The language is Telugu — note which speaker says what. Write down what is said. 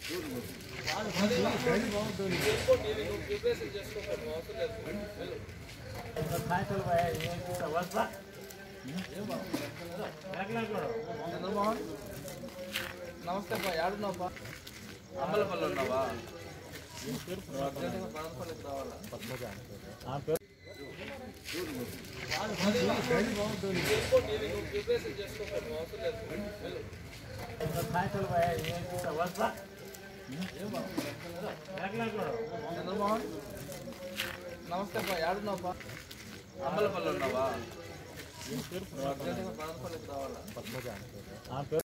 Speaker 1: చంద్రమోహన్ నమస్తే అప్ప యాడున్నావా అంబలపల్లి ఉన్నావా అర్జెంటుగా పదపల్లికి రావాలా చంద్రమోహన్ నమస్తే అప్ప యాడున్నావా అంబలపల్లి ఉన్నావా అర్జెంటుగా పదపల్లికి రావాలా